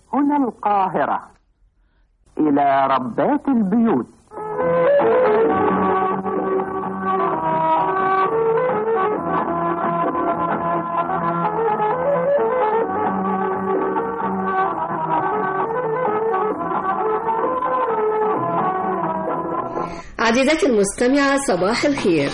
هنا القاهرة إلى ربات البيوت عزيزتي المستمعة صباح الخير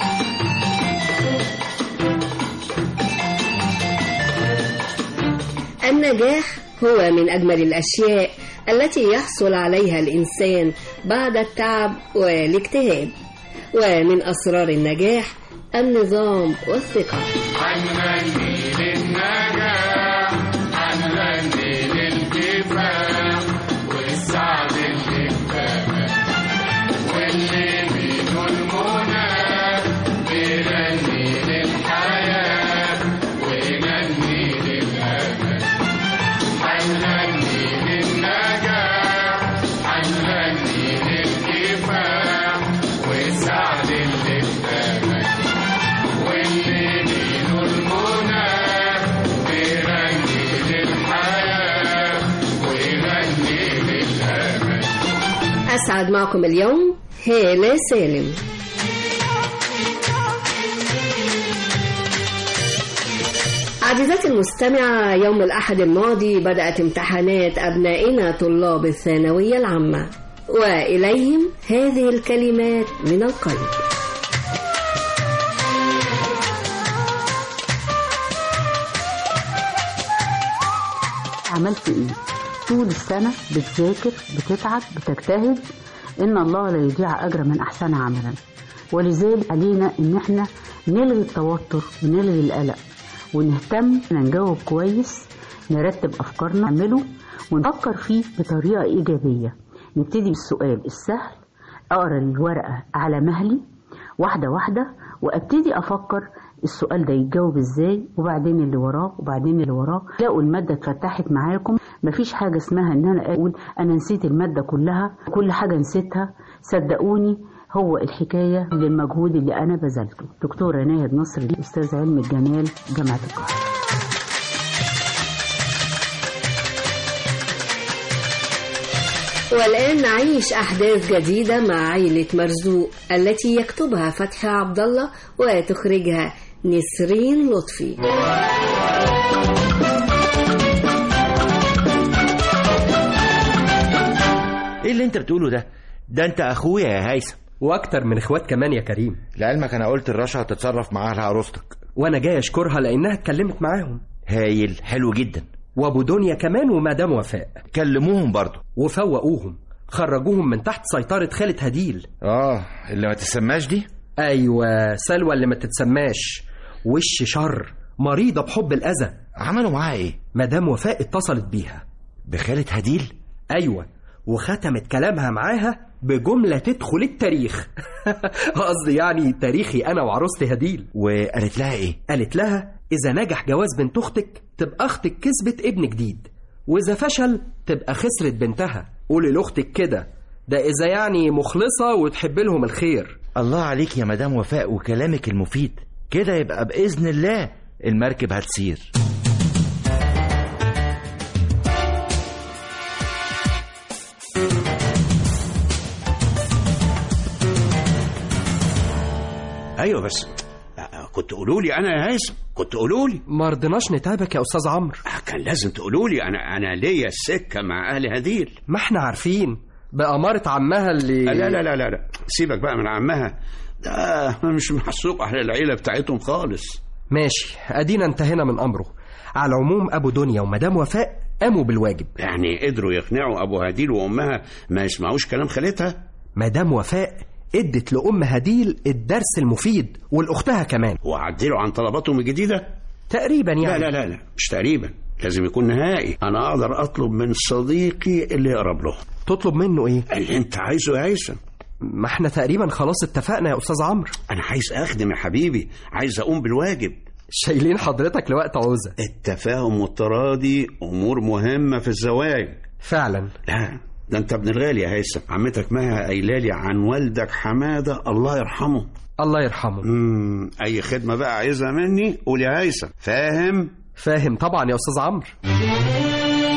النجاح هو من أجمل الأشياء التي يحصل عليها الإنسان بعد التعب والاجتهاد ومن أسرار النجاح النظام والثقة هنغني للنجاح هنغني للكفاح والسعد اللي انتهى واللي بيده المنى بيغني للحياة ويغني للأمل هنغني للنجاح هنغني للكفاح والسعد اللي انتهى واللي بيده المنى بيغني للحياة ويغني للأمل أسعد معكم اليوم هالة سالم عزيزتي المستمعة يوم الأحد الماضي بدأت امتحانات أبنائنا طلاب الثانوية العامة وإليهم هذه الكلمات من القلب عملت ايه طول السنة بتذاكر بتتعب بتجتهد ان الله لا يضيع اجر من احسن عملا ولذلك علينا ان احنا نلغي التوتر ونلغي القلق ونهتم إن نجاوب كويس نرتب افكارنا نعمله ونفكر فيه بطريقة ايجابية نبتدي بالسؤال السهل اقرا الورقة على مهلي واحدة واحدة وابتدي افكر السؤال ده يتجاوب ازاي وبعدين اللي وراه وبعدين اللي وراه تلاقوا المادة اتفتحت معاكم مفيش حاجة اسمها ان انا اقول انا نسيت المادة كلها كل حاجة نسيتها صدقوني هو الحكاية للمجهود اللي انا بذلته دكتورة ناهد نصر دي استاذ علم الجمال جامعة القاهرة والآن نعيش أحداث جديدة مع عائلة مرزوق التي يكتبها فتحي عبد الله وتخرجها نسرين لطفي ايه اللي انت بتقوله ده ده انت اخويا يا هيثم واكتر من اخوات كمان يا كريم لعلمك انا قلت الرشا هتتصرف معاها لعروستك وانا جاي اشكرها لانها اتكلمت معاهم هايل حلو جدا وابو دنيا كمان ومدام وفاء كلموهم برضو وفوقوهم خرجوهم من تحت سيطرة خالة هديل اه اللي ما تسماش دي ايوه سلوى اللي ما تتسماش وش شر مريضة بحب الأذى عملوا معاها ايه مدام وفاء اتصلت بيها بخالة هديل ايوه وختمت كلامها معاها بجملة تدخل التاريخ قصدي يعني تاريخي أنا وعروستي هديل وقالت لها ايه قالت لها إذا نجح جواز بنت أختك تبقى أختك كسبت ابن جديد وإذا فشل تبقى خسرت بنتها قولي لأختك كده ده إذا يعني مخلصة وتحب لهم الخير الله عليك يا مدام وفاء وكلامك المفيد كده يبقى بإذن الله المركب هتسير ايوه بس كنت قولوا لي انا يا هيثم كنت قولوا لي ما رضيناش نتعبك يا أستاذ عمرو كان لازم تقولوا لي انا انا ليا السكه مع اهل هديل ما احنا عارفين بأمارة عمها اللي لا لا لا لا لا سيبك بقى من عمها ده مش محسوب على العيله بتاعتهم خالص ماشي أدينا انتهينا من أمره على العموم أبو دنيا ومدام وفاء قاموا بالواجب يعني قدروا يقنعوا ابو هديل وامها ما يسمعوش كلام خالتها مدام وفاء ادت لأم هديل الدرس المفيد والأختها كمان وعدلوا عن طلباتهم الجديده تقريبا لا يعني لا لا لا مش تقريبا لازم يكون نهائي انا اقدر اطلب من صديقي اللي يقرب له تطلب منه ايه اللي انت عايزه يا هيثم ما احنا تقريبا خلاص اتفقنا يا أستاذ عمرو انا عايز اخدم يا حبيبي عايز اقوم بالواجب شايلين حضرتك لوقت عوزة التفاهم والتراضي امور مهمه في الزواج فعلا لا ده انت ابن الغالي يا هيثم عمتك مها قايله لي عن والدك حماده الله يرحمه الله يرحمه امم اي خدمه بقى عايزها مني قول يا هيثم فاهم فاهم طبعا يا أستاذ عمرو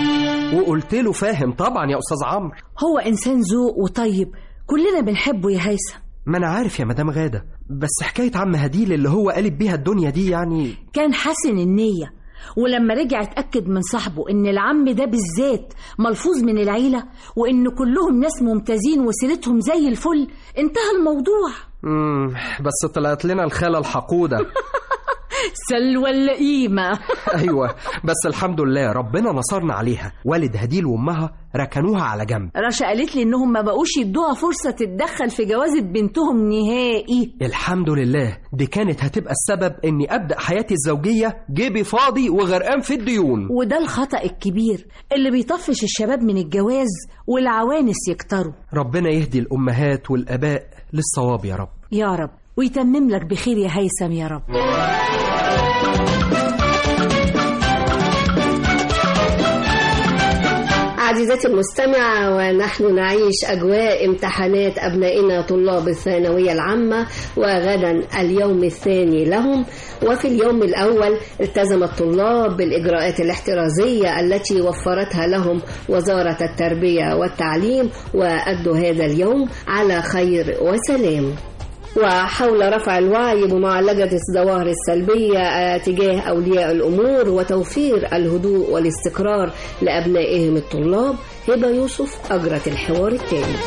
وقلت له فاهم طبعا يا استاذ عمرو هو إنسان ذوق وطيب كلنا بنحبه يا هيثم ما انا عارف يا مدام غاده بس حكايه عم هديل اللي هو قالب بيها الدنيا دي يعني كان حسن النية ولما رجع اتأكد من صاحبه إن العم ده بالذات ملفوظ من العيلة وإن كلهم ناس ممتازين وسيرتهم زي الفل انتهى الموضوع مم بس طلعت لنا الخاله الحقوده سلوى اللئيمة ايوه بس الحمد لله ربنا نصرنا عليها والد هديل وامها ركنوها على جنب رشا قالت لي إنهم ما بقوش يدوها فرصة تتدخل في جوازة بنتهم نهائي الحمد لله دي كانت هتبقى السبب اني ابدا حياتي الزوجيه جيبي فاضي وغرقان في الديون وده الخطأ الكبير اللي بيطفش الشباب من الجواز والعوانس يكتروا ربنا يهدي الامهات والاباء للصواب يا رب يا رب ويتمم لك بخير يا هيثم يا رب عزيزتي المستمعة ونحن نعيش أجواء امتحانات أبنائنا طلاب الثانوية العامة وغدا اليوم الثاني لهم وفي اليوم الأول التزم الطلاب بالإجراءات الاحترازية التي وفرتها لهم وزارة التربية والتعليم وأدوا هذا اليوم على خير وسلام وحول رفع الوعي بمعالجة الظواهر السلبية تجاه أولياء الأمور وتوفير الهدوء والاستقرار لأبنائهم الطلاب هبة يوسف أجرت الحوار التالي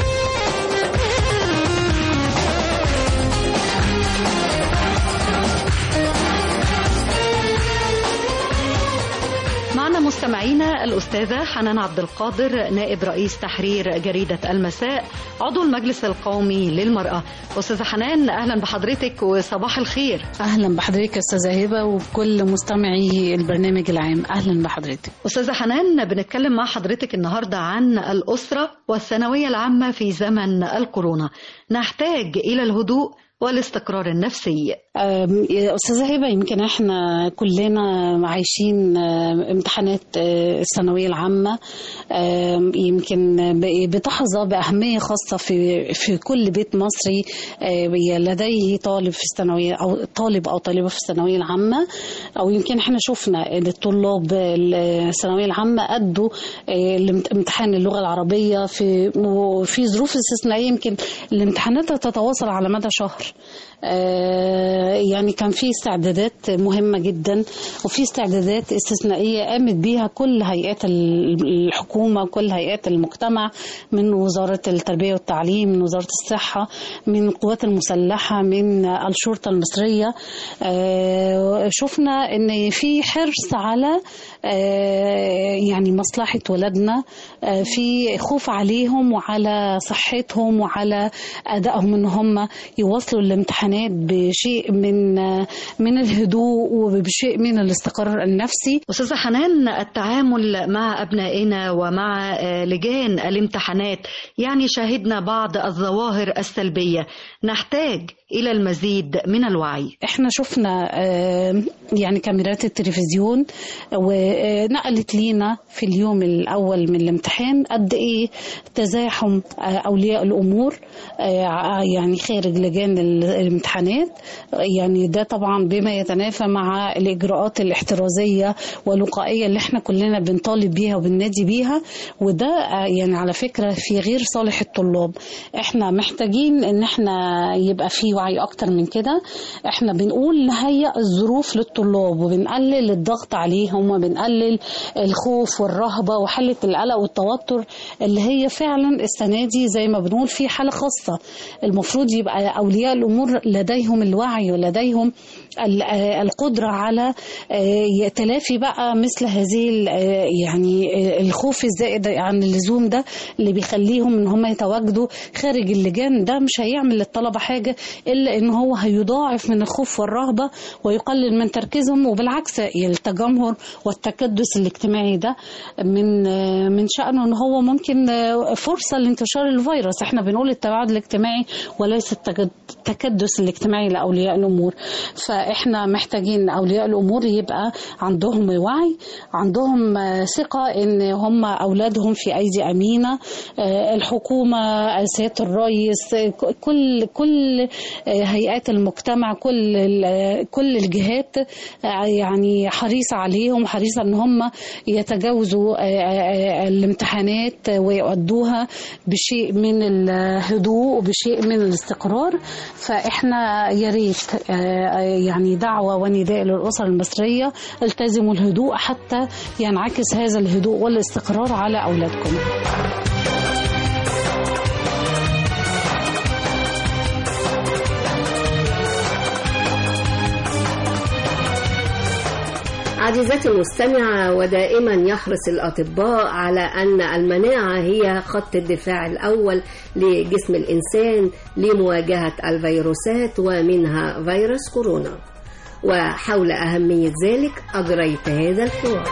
معنا مستمعينا الأستاذة حنان عبد القادر نائب رئيس تحرير جريدة المساء عضو المجلس القومي للمرأة أستاذة حنان أهلا بحضرتك وصباح الخير اهلا بحضرتك يا استاذه هبه وبكل مستمعي البرنامج العام اهلا بحضرتك أستاذة حنان بنتكلم مع حضرتك النهاردة عن الأسرة والثانوية العامة في زمن الكورونا نحتاج إلى الهدوء والاستقرار النفسي أم، يا استاذه هبه يمكن احنا كلنا عايشين أم، امتحانات أه، الثانويه العامه أم، يمكن ب- بتحظى باهميه خاصه في في كل بيت مصري أه، لديه طالب في الثانويه او طالب او طالبه في الثانويه العامه او يمكن احنا شفنا ان الطلاب الثانويه العامه ادوا أه، الامت- امتحان اللغه العربيه في في ظروف استثنائيه يمكن الامتحانات تتواصل على مدى شهر آه، يعني كان في استعدادات مهمة جدا وفي استعدادات استثنائية قامت بيها كل هيئات ال- الحكومة وكل هيئات المجتمع من وزارة التربية والتعليم من وزارة الصحة من القوات المسلحة من الشرطة المصرية آه، شفنا ان في حرص على آه، يعني مصلحة ولادنا آه، في خوف عليهم وعلى صحتهم وعلى أدائهم ان هم يواصلوا الامتحانات بشيء من آه، من الهدوء وبشيء من الاستقرار النفسي أستاذة حنان التعامل مع أبنائنا ومع آه، لجان الامتحانات يعني شاهدنا بعض الظواهر السلبية نحتاج إلى المزيد من الوعي احنا شفنا آه، يعني كاميرات التلفزيون ونقلت لينا في اليوم الاول من الامتحان قد ايه تزاحم آه، اولياء الامور آه، يعني خارج لجان ال- الامتحانات يعني ده طبعا بما يتنافى مع الاجراءات الاحترازيه والوقائيه اللي احنا كلنا بنطالب بيها وبننادي بيها وده آه، يعني على فكره في غير صالح الطلاب احنا محتاجين ان احنا يبقى في وعي اكتر من كده احنا بنقول نهيئ الظروف للطلاب وبنقلل الضغط عليهم وبنقلل الخوف والرهبه وحاله القلق والتوتر اللي هي فعلا السنه دي زي ما بنقول في حاله خاصه المفروض يبقى اولياء الامور لديهم الوعي ولديهم ال- آه، القدره على آه، تلافي بقى مثل هذه ال- آه، يعني آه، الخوف الزائد عن اللزوم ده اللي بيخليهم ان هم يتواجدوا خارج اللجان ده مش هيعمل للطلبه حاجه الا ان هو هيضاعف من الخوف والرهبه ويقلل من تركيزهم وبالعكس التجمهر والتكدس الاجتماعي ده من آه، من شانه ان هو ممكن آه، فرصه لانتشار الفيروس احنا بنقول التباعد الاجتماعي وليس التجد- التكدس الاجتماعي لاولياء الامور ف فاحنا محتاجين اولياء الامور يبقى عندهم وعي عندهم آه، ثقه ان هم اولادهم في ايدي امينه آه، الحكومه آه، سياده الرئيس آه، ك- كل كل آه، هيئات المجتمع كل ال- كل الجهات آه، يعني حريصه عليهم حريصه ان هم يتجاوزوا آه، آه، الامتحانات ويؤدوها بشيء من الهدوء وبشيء من الاستقرار فاحنا يا ريت آه، يعني دعوه ونداء للاسر المصريه التزموا الهدوء حتى ينعكس هذا الهدوء والاستقرار على اولادكم عزيزتي المستمعة ودائما يحرص الأطباء على أن المناعة هي خط الدفاع الأول لجسم الإنسان لمواجهة الفيروسات ومنها فيروس كورونا وحول أهمية ذلك أجريت هذا الحوار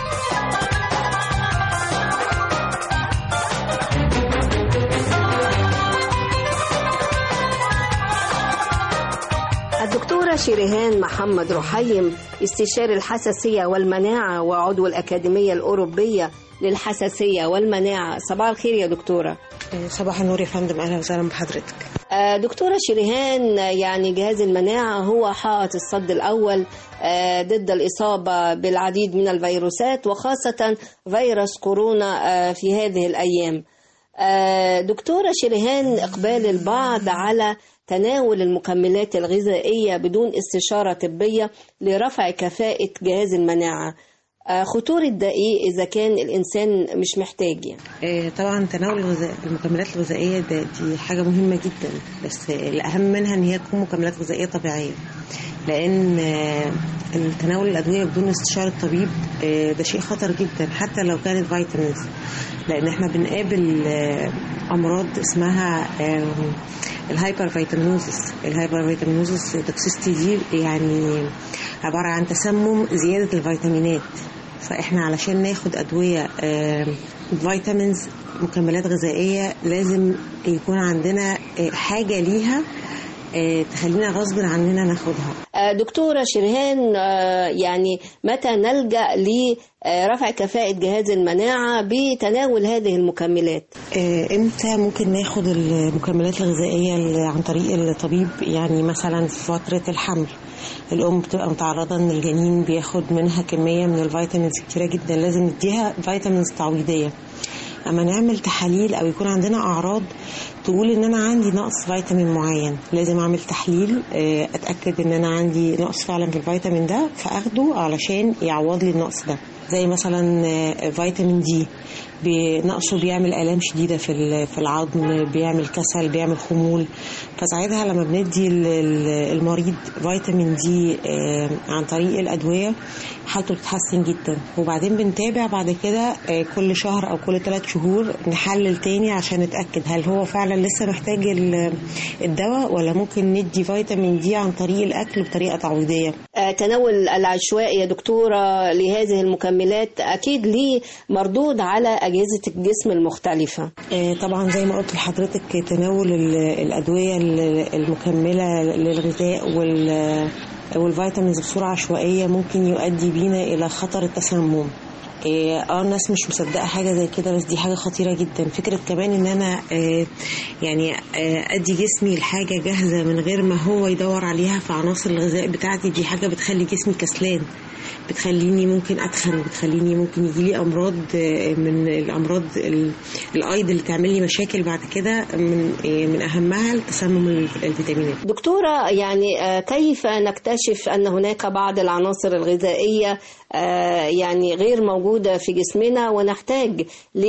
الدكتورة شريهان محمد رحيم استشاري الحساسية والمناعة وعضو الأكاديمية الأوروبية للحساسية والمناعة صباح الخير يا دكتورة صباح النور يا فندم اهلا وسهلا بحضرتك آه، دكتورة شريهان آه، يعني جهاز المناعة هو حائط الصد الأول آه، ضد الإصابة بالعديد من الفيروسات وخاصة فيروس كورونا آه، في هذه الأيام آه، دكتورة شريهان إقبال البعض على تناول المكملات الغذائية بدون استشارة طبية لرفع كفاءة جهاز المناعة آه، خطورة ده إيه إذا كان الإنسان مش محتاج يعني آه، طبعا تناول الغذاء المكملات الغذائيه ده دي حاجه مهمه جدا بس آه، الاهم منها ان هي تكون مكملات غذائيه طبيعيه لان آه، تناول الادويه بدون استشاره الطبيب آه، ده شيء خطر جدا حتى لو كانت فيتامينز لان احنا بنقابل آه، امراض اسمها آم، الهايبر فيتامينوزس الهايبر فيتامينوزس توكسيستي دي يعني عباره عن تسمم زياده الفيتامينات فاحنا علشان ناخد ادويه آم، فيتامينز مكملات غذائيه لازم يكون عندنا آه، حاجه ليها آه، تخلينا غصب عننا ناخدها آه، دكتورة شرهان آه، يعني متى نلجأ لرفع كفاءة جهاز المناعة بتناول هذه المكملات آه، امتى ممكن ناخد المكملات الغذائيه اللي عن طريق الطبيب يعني مثلا في فتره الحمل الام بتبقى متعرضه ان الجنين بياخد منها كميه من الفيتامينز كتيره جدا لازم نديها فيتامينز تعويضيه اما نعمل تحاليل او يكون عندنا اعراض تقول ان انا عندي نقص فيتامين معين لازم اعمل تحليل آه، اتاكد ان انا عندي نقص فعلا في الفيتامين ده فاخده علشان يعوض لي النقص ده زي مثلا آه، فيتامين دي بنقصه بيعمل الام شديده في ال- في العظم بيعمل كسل بيعمل خمول فساعتها لما بندي ال- ال- المريض فيتامين دي آه، عن طريق الادويه حالته بتتحسن جدا وبعدين بنتابع بعد كده آه، كل شهر او كل ثلاث شهور نحلل تاني عشان نتاكد هل هو فعلا لسه محتاج ال- الدواء ولا ممكن ندي فيتامين دي عن طريق الاكل بطريقه تعويضيه آه، تناول العشوائي يا دكتورة لهذه المكملات أكيد ليه مردود على أجهزة الجسم المختلفة آه، طبعا زي ما قلت لحضرتك تناول ال- الادويه ال- المكمله للغذاء وال والفيتامينز بصوره عشوائيه ممكن يؤدي بينا الى خطر التسمم اه آه، الناس مش مصدقه حاجه زي كده بس دي حاجه خطيره جدا فكره كمان ان انا آه يعني آه ادي جسمي الحاجه جاهزه من غير ما هو يدور عليها في عناصر الغذاء بتاعتي دي حاجه بتخلي جسمي كسلان بتخليني ممكن اتخن بتخليني ممكن يجي لي امراض آه، من الامراض ال- الايض اللي تعمل لي مشاكل بعد كده من آه، من اهمها التسمم الف- الفيتامينات دكتورة يعني آه، كيف نكتشف أن هناك بعض العناصر الغذائية آه، يعني غير موجودة في جسمنا ونحتاج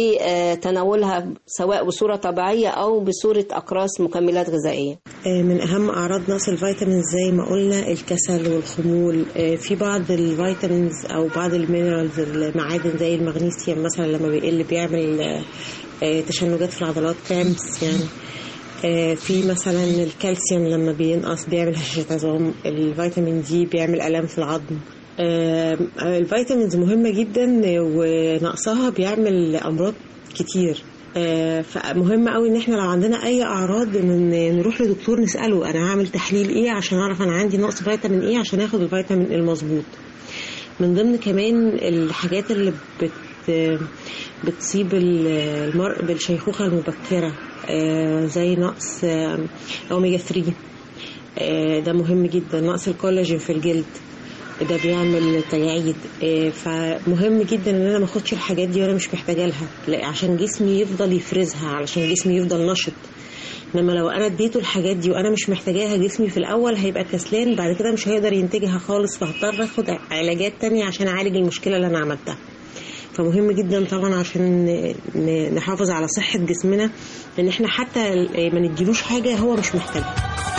لتناولها سواء بصورة طبيعية أو بصورة أقراص مكملات غذائية آه، من اهم اعراض نقص الفيتامينز زي ما قلنا الكسل والخمول آه، في بعض الفيتامينز او بعض المينرالز المعادن زي المغنيسيوم مثلا لما بيقل بيعمل آه، آه، تشنجات في العضلات كرامبس يعني آه، في مثلا الكالسيوم لما بينقص بيعمل هشاشة عظام الفيتامين دي بيعمل الام في العظم آه، الفيتامينز مهمة جدا ونقصها بيعمل امراض كتير آه، فمهم قوي ان احنا لو عندنا اي اعراض ان نروح لدكتور نساله انا هعمل تحليل ايه عشان اعرف انا عندي نقص فيتامين ايه عشان اخد الفيتامين المظبوط من ضمن كمان الحاجات اللي بت بتصيب المرء بالشيخوخة المبكرة آه، زي نقص آه، أوميجا 3 آه، ده مهم جدا نقص الكولاجين في الجلد ده بيعمل تجاعيد آه، فمهم جدا ان انا ما اخدش الحاجات دي وانا مش محتاجه لها لا عشان جسمي يفضل يفرزها علشان جسمي يفضل نشط انما لو انا اديته الحاجات دي وانا مش محتاجاها جسمي في الاول هيبقى كسلان بعد كده مش هيقدر ينتجها خالص فهضطر اخد علاجات تانية عشان اعالج المشكله اللي انا عملتها فمهم جدا طبعا عشان ن- نحافظ على صحه جسمنا ان احنا حتى ما نديلوش حاجه هو مش محتاجها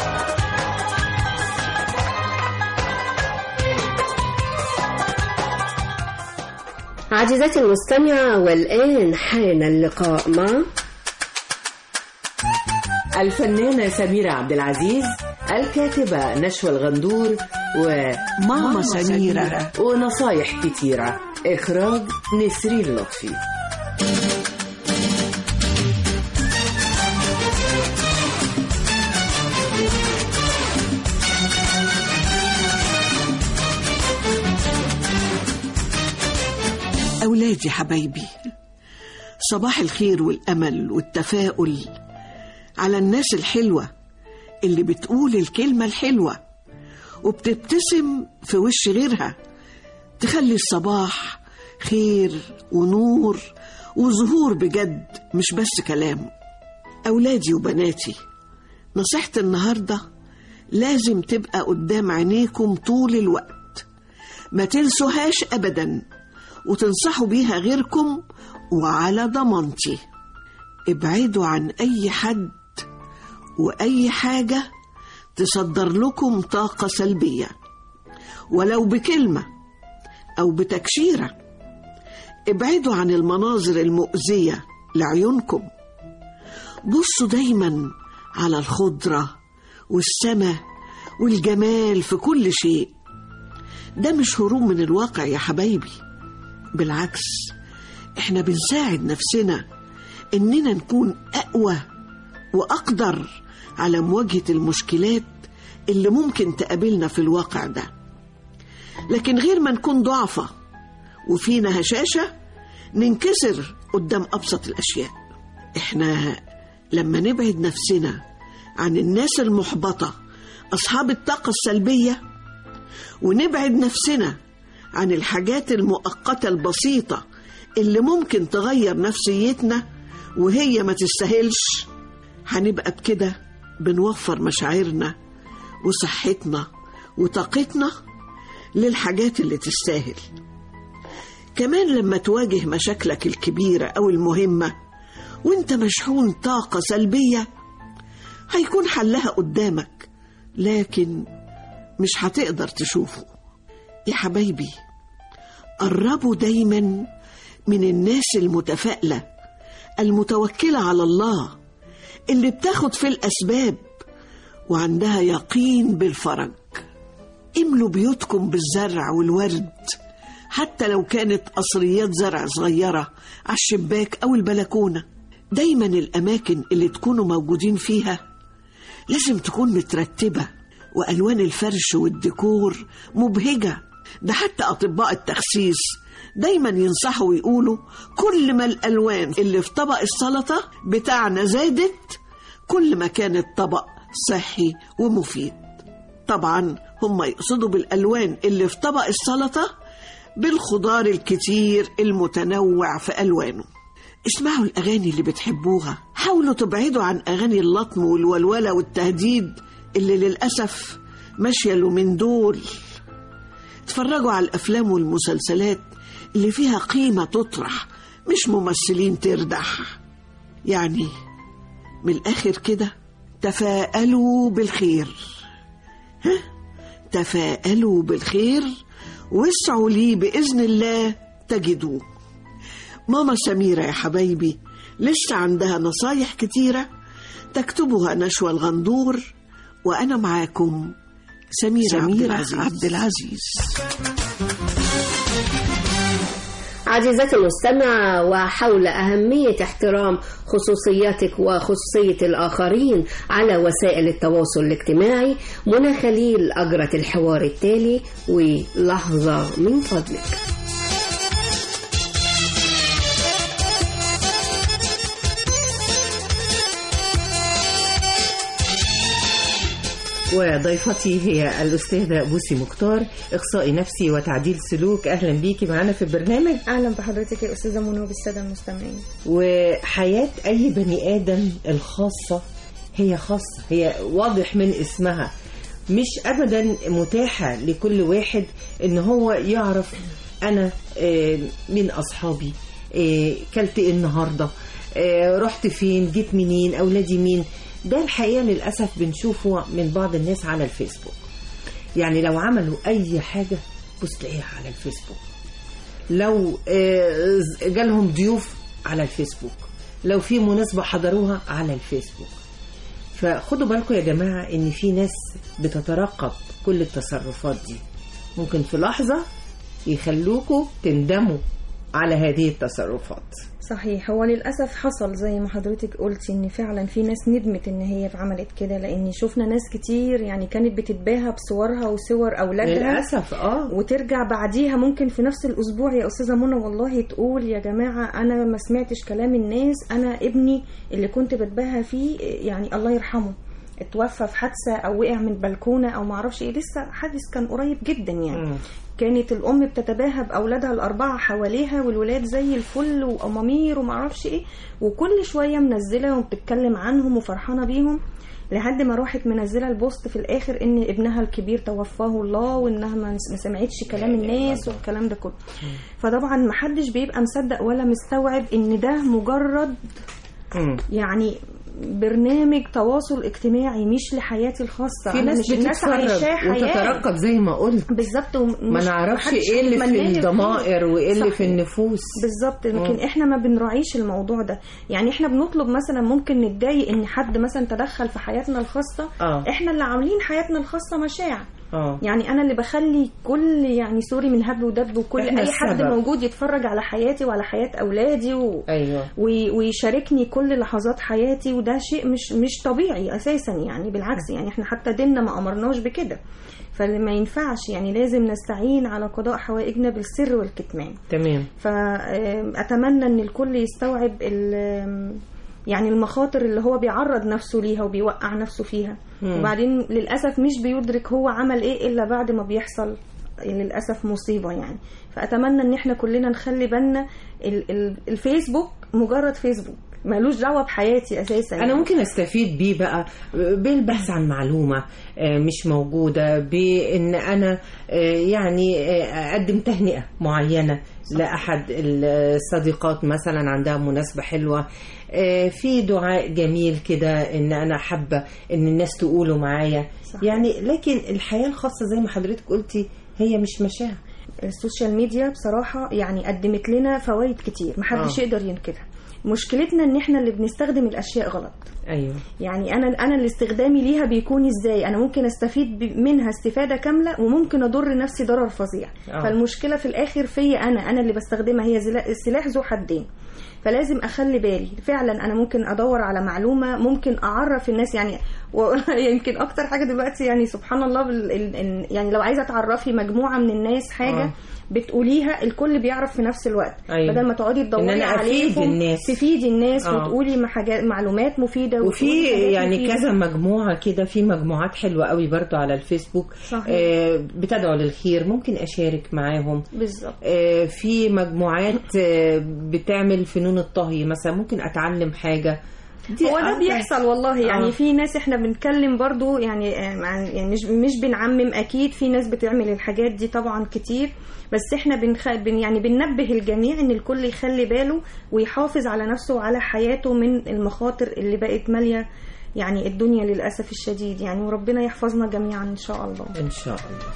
عزيزتي المستمعة والآن حان اللقاء مع الفنانة سميرة عبد العزيز الكاتبة نشوى الغندور وماما سميرة ونصايح كتيرة إخراج نسرين لطفي أولادي حبايبي صباح الخير والأمل والتفاؤل على الناس الحلوة اللي بتقول الكلمة الحلوة وبتبتسم في وش غيرها تخلي الصباح خير ونور وظهور بجد مش بس كلام أولادي وبناتي نصيحة النهاردة لازم تبقى قدام عينيكم طول الوقت ما تنسوهاش أبدا وتنصحوا بيها غيركم وعلى ضمانتي ابعدوا عن أي حد وأي حاجة تصدر لكم طاقة سلبية ولو بكلمة أو بتكشيرة ابعدوا عن المناظر المؤذية لعيونكم بصوا دايما على الخضرة والسماء والجمال في كل شيء ده مش هروب من الواقع يا حبايبي بالعكس احنا بنساعد نفسنا اننا نكون اقوى واقدر على مواجهه المشكلات اللي ممكن تقابلنا في الواقع ده لكن غير ما نكون ضعفة وفينا هشاشة ننكسر قدام أبسط الأشياء إحنا لما نبعد نفسنا عن الناس المحبطة أصحاب الطاقة السلبية ونبعد نفسنا عن الحاجات المؤقتة البسيطة اللي ممكن تغير نفسيتنا وهي ما تستاهلش هنبقى بكده بنوفر مشاعرنا وصحتنا وطاقتنا للحاجات اللي تستاهل كمان لما تواجه مشاكلك الكبيرة أو المهمة وانت مشحون طاقة سلبية هيكون حلها قدامك لكن مش هتقدر تشوفه يا حبايبي قربوا دايما من الناس المتفائلة المتوكلة على الله اللي بتاخد في الأسباب وعندها يقين بالفرج املوا بيوتكم بالزرع والورد حتى لو كانت قصريات زرع صغيرة على الشباك أو البلكونة دايما الأماكن اللي تكونوا موجودين فيها لازم تكون مترتبة وألوان الفرش والديكور مبهجة ده حتى أطباء التخسيس دايما ينصحوا ويقولوا كل ما الألوان اللي في طبق السلطة بتاعنا زادت كل ما كان الطبق صحي ومفيد طبعا هم يقصدوا بالألوان اللي في طبق السلطة بالخضار الكتير المتنوع في ألوانه اسمعوا الأغاني اللي بتحبوها حاولوا تبعدوا عن أغاني اللطم والولولة والتهديد اللي للأسف ماشية له من دول اتفرجوا على الأفلام والمسلسلات اللي فيها قيمة تطرح مش ممثلين تردح يعني من الآخر كده تفاءلوا بالخير ها تفاءلوا بالخير واسعوا لي بإذن الله تجدوه ماما سميرة يا حبايبي لسه عندها نصايح كتيرة تكتبها نشوى الغندور وأنا معاكم سميرة, سميرة عبد العزيز, عبد العزيز. عزيزتي المستمعة وحول أهمية احترام خصوصيتك وخصوصية الآخرين على وسائل التواصل الاجتماعي منى خليل أجرت الحوار التالي ولحظة من فضلك وضيفتي هي الأستاذة بوسي مختار إخصائي نفسي وتعديل سلوك أهلا بيكي معانا في البرنامج اهلا بحضرتك يا استاذه منى وبالساده المستمعين وحياة أي بني آدم الخاصة هي خاصة هي واضح من اسمها مش أبدا متاحة لكل واحد إن هو يعرف أنا آه، مين أصحابي آه، كلت إيه النهاردة آه، رحت فين جيت منين أولادي مين ده الحقيقة للأسف بنشوفه من بعض الناس على الفيسبوك يعني لو عملوا أي حاجة بص تلاقيها على الفيسبوك لو آه، جالهم ضيوف على الفيسبوك لو في مناسبة حضروها على الفيسبوك فخدوا بالكم يا جماعة ان في ناس بتترقب كل التصرفات دي ممكن في لحظة يخلوكوا تندموا على هذه التصرفات صحيح هو للاسف حصل زي ما حضرتك قلتي ان فعلا في ناس ندمت ان هي عملت كده لان شفنا ناس كتير يعني كانت بتتباهى بصورها وصور اولادها للأسف اه وترجع بعديها ممكن في نفس الاسبوع يا استاذه منى والله تقول يا جماعه انا ما سمعتش كلام الناس انا ابني اللي كنت بتباهى فيه يعني الله يرحمه اتوفى في حادثه او وقع من بلكونه او ما اعرفش ايه لسه حادث كان قريب جدا يعني مم. كانت الام بتتباهى باولادها الاربعه حواليها والولاد زي الفل وامامير وما اعرفش ايه وكل شويه منزله وبتتكلم عنهم وفرحانه بيهم لحد ما راحت منزله البوست في الاخر ان ابنها الكبير توفاه الله وانها ما ما سمعتش كلام الناس والكلام ده كله فطبعا محدش بيبقى مصدق ولا مستوعب ان ده مجرد مم. يعني برنامج تواصل اجتماعي مش لحياتي الخاصه في أنا ناس مش الناس بتتفرج عايشاه حياه وتترقب زي ما قلت بالظبط ما نعرفش ايه اللي في الضمائر وايه اللي في النفوس بالظبط لكن مم. احنا ما بنراعيش الموضوع ده يعني احنا بنطلب مثلا ممكن نتضايق ان حد مثلا تدخل في حياتنا الخاصه اه احنا اللي عاملين حياتنا الخاصه مشاع اه يعني انا اللي بخلي كل يعني سوري من هب ودب وكل إحنا اي حد السبب. موجود يتفرج على حياتي وعلى حياه اولادي و... ايوه وي- ويشاركني كل لحظات حياتي وده شيء مش مش طبيعي اساسا يعني بالعكس يعني احنا حتى ديننا ما امرناش بكده فما ينفعش يعني لازم نستعين على قضاء حوائجنا بالسر والكتمان تمام فأتمنى إن الكل يستوعب ال- يعني المخاطر اللي هو بيعرض نفسه ليها وبيوقع نفسه فيها مم. وبعدين للأسف مش بيدرك هو عمل إيه إلا بعد ما بيحصل للأسف مصيبة يعني فأتمنى إن إحنا كلنا نخلي بالنا ال- ال- الفيسبوك مجرد فيسبوك ملوش دعوة بحياتي أساسا انا ممكن استفيد بيه بقى بالبحث عن معلومه آه، مش موجوده بان انا آه، يعني آه، اقدم تهنئه معينه لاحد الصديقات مثلا عندها مناسبه حلوه آه، في دعاء جميل كده ان انا حابه ان الناس تقوله معايا يعني لكن الحياه الخاصه زي ما حضرتك قلتي هي مش مشاعر السوشيال ميديا بصراحة يعني قدمت لنا فوائد كتير محدش آه. يقدر ينكرها مشكلتنا ان احنا اللي بنستخدم الاشياء غلط ايوه يعني انا انا اللي استخدامي ليها بيكون ازاي انا ممكن استفيد ب- منها استفاده كامله وممكن اضر نفسي ضرر فظيع آه. فالمشكله في الاخر فيا انا انا اللي بستخدمها هي زلا- سلاح ذو حدين فلازم اخلي بالي فعلا انا ممكن ادور على معلومه ممكن اعرف الناس يعني ويمكن اكتر حاجه دلوقتي يعني سبحان الله بال... ال- ال- يعني لو عايزه تعرفي مجموعه من الناس حاجه آه. بتقوليها الكل بيعرف في نفس الوقت أيوة. بدل ما تقعدي إن تدوري أنا أفيد عليهم الناس. تفيدي الناس آه. وتقولي ما حاجات معلومات مفيده وفي وتقولي حاجات يعني مفيدة. كذا مجموعة كده في مجموعات حلوة قوي برضو على الفيسبوك صحيح. آه، بتدعو للخير ممكن أشارك معاهم بالظبط آه، في مجموعات آه، بتعمل فنون الطهي مثلا ممكن أتعلم حاجة دي هو ده عارفة- بيحصل والله يعني آه. في ناس احنا بنتكلم برضو يعني آه، عن- يعني مش مش بنعمم اكيد في ناس بتعمل الحاجات دي طبعا كتير بس احنا بنخ... بن يعني بننبه الجميع ان الكل يخلي باله ويحافظ على نفسه وعلى حياته من المخاطر اللي بقت ماليه يعني الدنيا للاسف الشديد يعني وربنا يحفظنا جميعا ان شاء الله إن شاء الله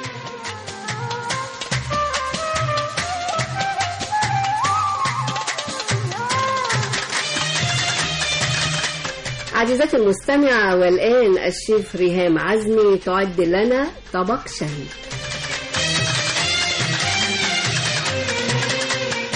عزيزتي المستمعة والآن الشيف ريهام عزمي تعد لنا طبق شهي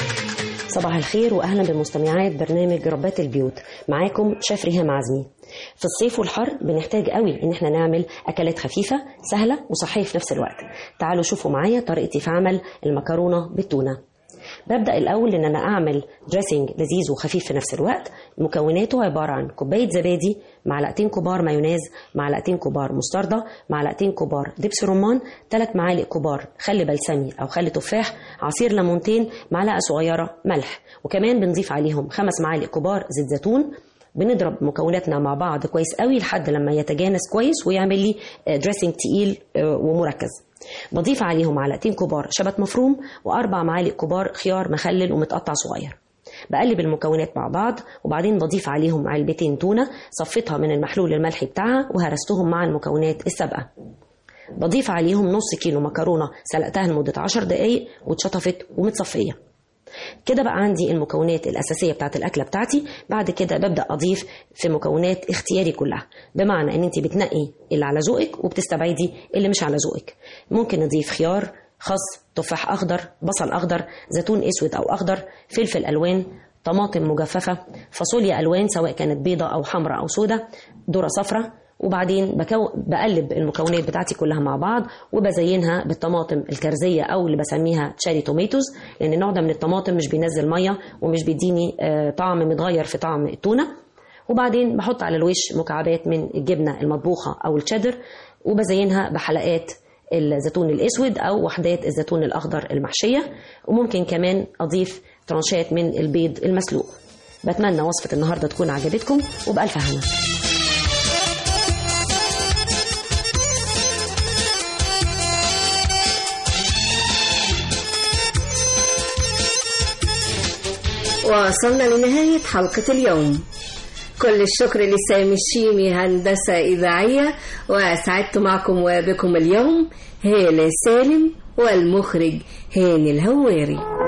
صباح الخير واهلا بمستمعات برنامج ربات البيوت معاكم شيف ريهام عزمي في الصيف والحر بنحتاج قوي ان احنا نعمل اكلات خفيفه سهله وصحيه في نفس الوقت تعالوا شوفوا معايا طريقتي في عمل المكرونه بالتونه ببدا الاول ان انا اعمل دريسنج لذيذ وخفيف في نفس الوقت مكوناته عباره عن كوبايه زبادي معلقتين كبار مايونيز معلقتين كبار مستردة معلقتين كبار دبس رمان ثلاث معالق كبار خل بلسمي او خل تفاح عصير ليمونتين معلقه صغيره ملح وكمان بنضيف عليهم خمس معالق كبار زيت زيتون بنضرب مكوناتنا مع بعض كويس قوي لحد لما يتجانس كويس ويعمل لي دريسنج تقيل ومركز بضيف عليهم معلقتين كبار شبت مفروم واربع معالق كبار خيار مخلل ومتقطع صغير بقلب المكونات مع بعض وبعدين بضيف عليهم علبتين تونة صفيتها من المحلول الملحي بتاعها وهرستهم مع المكونات السابقة بضيف عليهم نص كيلو مكرونة سلقتها لمدة 10 دقايق واتشطفت ومتصفية كده بقى عندي المكونات الأساسية بتاعت الأكلة بتاعتي بعد كده ببدأ أضيف في مكونات اختياري كلها بمعنى أن أنت بتنقي اللي على ذوقك وبتستبعدي اللي مش على ذوقك ممكن نضيف خيار خس تفاح أخضر بصل أخضر زيتون أسود أو أخضر فلفل ألوان طماطم مجففة فاصوليا ألوان سواء كانت بيضة أو حمراء أو سودة ذرة صفراء وبعدين بكو... بقلب المكونات بتاعتي كلها مع بعض وبزينها بالطماطم الكرزية أو اللي بسميها تشاري توميتوز لأن النوع ده من الطماطم مش بينزل مية ومش بيديني آه طعم متغير في طعم التونة وبعدين بحط على الوش مكعبات من الجبنة المطبوخة أو الشيدر وبزينها بحلقات الزيتون الأسود أو وحدات الزيتون الأخضر المحشية وممكن كمان أضيف ترانشات من البيض المسلوق بتمنى وصفة النهاردة تكون عجبتكم وبألف هنا وصلنا لنهاية حلقة اليوم كل الشكر لسامي الشيمي هندسة إذاعية وسعدت معكم وبكم اليوم هالة سالم والمخرج هاني الهواري